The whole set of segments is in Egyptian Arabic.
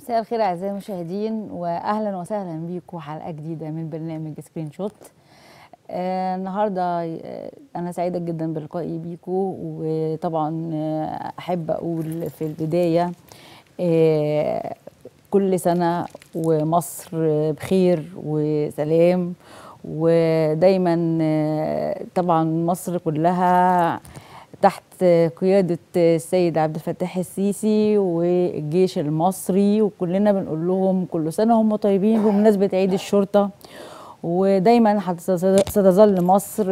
مساء الخير اعزائي المشاهدين واهلا وسهلا بيكم حلقه جديده من برنامج سكرين شوت آه النهارده آه انا سعيده جدا بلقائي بيكم وطبعا آه احب اقول في البدايه آه كل سنه ومصر بخير وسلام ودايما آه طبعا مصر كلها تحت قيادة السيد عبد الفتاح السيسي والجيش المصري وكلنا بنقول لهم كل سنة هم طيبين بمناسبة عيد الشرطة ودايما ستظل مصر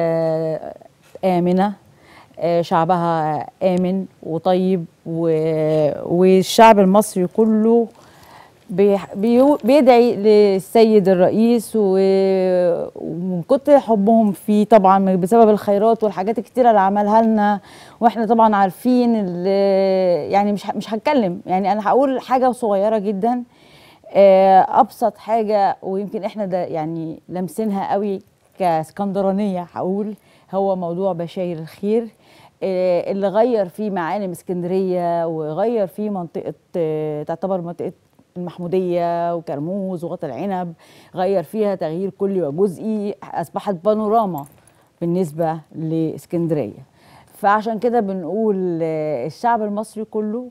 آمنة شعبها آمن وطيب والشعب المصري كله بيدعي للسيد الرئيس ومن كتر حبهم فيه طبعا بسبب الخيرات والحاجات الكتيره اللي عملها لنا واحنا طبعا عارفين يعني مش مش هتكلم يعني انا هقول حاجه صغيره جدا ابسط حاجه ويمكن احنا ده يعني لامسينها قوي كاسكندرانيه هقول هو موضوع بشاير الخير اللي غير فيه معالم اسكندريه وغير فيه منطقه تعتبر منطقه المحمودية وكرموز وغط العنب غير فيها تغيير كلي وجزئي أصبحت بانوراما بالنسبة لإسكندرية فعشان كده بنقول الشعب المصري كله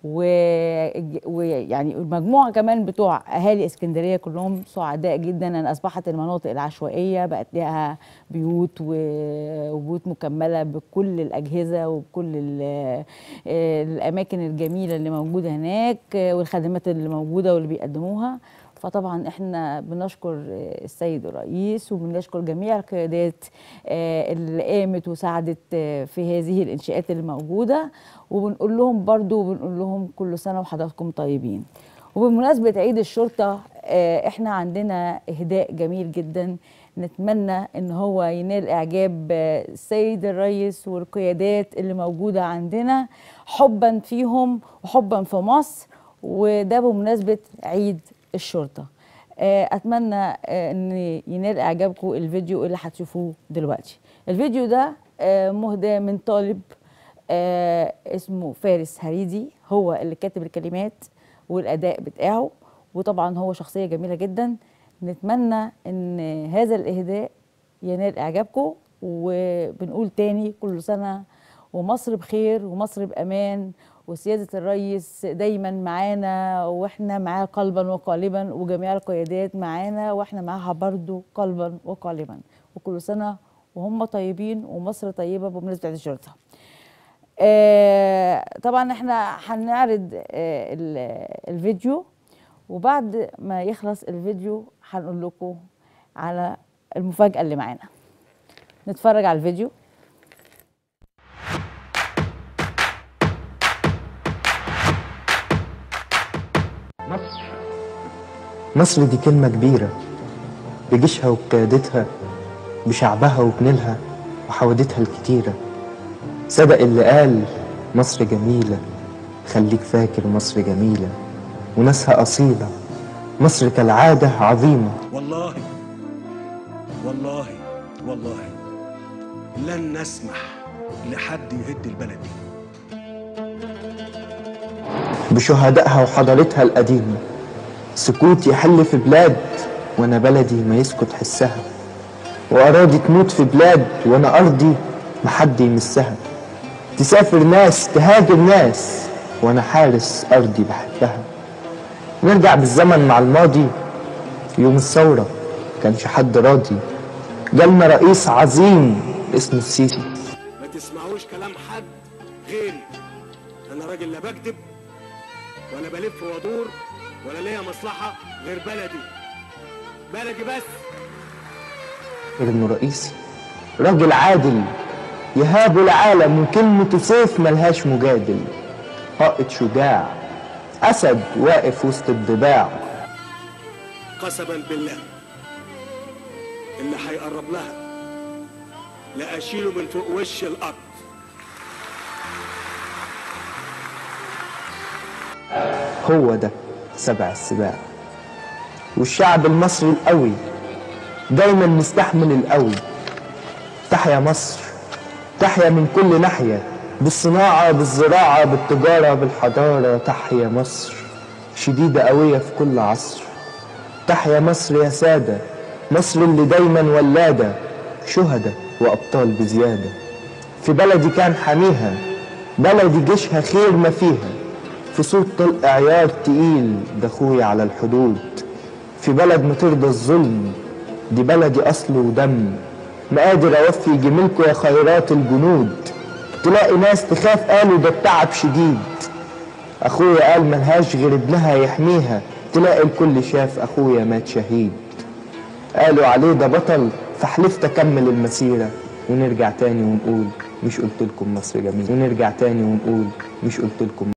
ويعني المجموعه كمان بتوع اهالي اسكندريه كلهم سعداء جدا ان اصبحت المناطق العشوائيه بقت لها بيوت وبيوت مكمله بكل الاجهزه وبكل الاماكن الجميله اللي موجوده هناك والخدمات اللي موجوده واللي بيقدموها فطبعا احنا بنشكر السيد الرئيس وبنشكر جميع القيادات اللي قامت وساعدت في هذه الانشاءات اللي موجوده وبنقول لهم برضو بنقول لهم كل سنه وحضراتكم طيبين وبمناسبه عيد الشرطه احنا عندنا اهداء جميل جدا نتمنى ان هو ينال اعجاب السيد الرئيس والقيادات اللي موجوده عندنا حبا فيهم وحبا في مصر وده بمناسبه عيد الشرطة أتمنى أن ينال إعجابكم الفيديو اللي هتشوفوه دلوقتي الفيديو ده مهدى من طالب اسمه فارس هريدي هو اللي كاتب الكلمات والأداء بتاعه وطبعا هو شخصية جميلة جدا نتمنى أن هذا الإهداء ينال إعجابكم وبنقول تاني كل سنة ومصر بخير ومصر بأمان وسيادة الرئيس دايما معانا واحنا معاه قلبا وقالبا وجميع القيادات معانا واحنا معاها برضو قلبا وقالبا وكل سنة وهم طيبين ومصر طيبة بمناسبة عيد الشرطة آه طبعا احنا هنعرض آه الفيديو وبعد ما يخلص الفيديو هنقول لكم على المفاجأة اللي معانا نتفرج على الفيديو مصر مصر دي كلمة كبيرة بجيشها وبقيادتها بشعبها وبنيلها وحوادتها الكتيرة صدق اللي قال مصر جميلة خليك فاكر مصر جميلة وناسها أصيلة مصر كالعادة عظيمة والله والله والله لن نسمح لحد يهد البلد دي بشهدائها وحضارتها القديمة سكوت يحل في بلاد وانا بلدي ما يسكت حسها وأراضي تموت في بلاد وانا أرضي محد يمسها تسافر ناس تهاجر ناس وانا حارس أرضي بحبها نرجع بالزمن مع الماضي يوم الثورة كانش حد راضي جالنا رئيس عظيم اسمه السيسي ما تسمعوش كلام حد غيري انا راجل لا بكذب ولا بلف وادور ولا ليا مصلحه غير بلدي بلدي بس غير انه رئيسي راجل عادل يهاب العالم وكلمته سيف ملهاش مجادل قائد شجاع اسد واقف وسط الضباع قسما بالله اللي هيقرب لها لا اشيله من فوق وش الارض هو ده سبع السباع والشعب المصري القوي دايما مستحمل القوي تحيا مصر تحيا من كل ناحية بالصناعة بالزراعة بالتجارة بالحضارة تحيا مصر شديدة قوية في كل عصر تحيا مصر يا سادة مصر اللي دايما ولادة شهداء وأبطال بزيادة في بلدي كان حاميها بلدي جيشها خير ما فيها في صوت طلق عيار تقيل ده اخويا على الحدود في بلد ما ترضى الظلم دي بلدي أصل ودم ما قادر أوفي جميلكوا يا خيرات الجنود تلاقي ناس تخاف قالوا ده التعب شديد أخويا قال ملهاش غير ابنها يحميها تلاقي الكل شاف أخويا مات شهيد قالوا عليه ده بطل فحلفت أكمل المسيرة ونرجع تاني ونقول مش قلت لكم مصر جميل ونرجع تاني ونقول مش قلت لكم